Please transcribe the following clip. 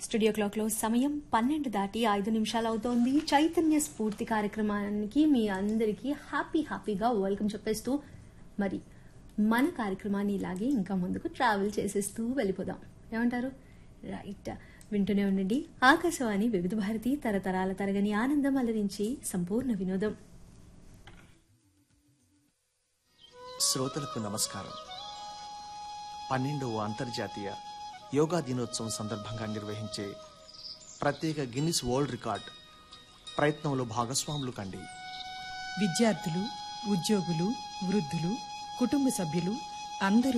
studio క్లాక్లో సమయం పన్నెండు దాటి ఐదు నిమిషాలు అవుతోంది చైతన్య స్ఫూర్తి కార్యక్రమానికి మీ అందరికీ హ్యాపీ హ్యాపీగా వెల్కమ్ చెప్పేస్తూ మరి మన కార్యక్రమాన్ని ఇలాగే ఇంకా ముందుకు ట్రావెల్ చేసేస్తూ వెళ్ళిపోదాం ఏమంటారు రైట్ వింటూనే ఉండండి ఆకాశవాణి వివిధ భారతి తరతరాల తరగని ఆనందం అలరించి సంపూర్ణ వినోదం శ్రోతలకు నమస్కారం పన్నెండవ అంతర్జాతీయ యోగా దినోత్సవం సందర్భంగా నిర్వహించే ప్రత్యేక గిన్నిస్ వరల్డ్ రికార్డ్ ప్రయత్నంలో భాగస్వాములు కండి విద్యార్థులు ఉద్యోగులు వృద్ధులు కుటుంబ సభ్యులు అందరూ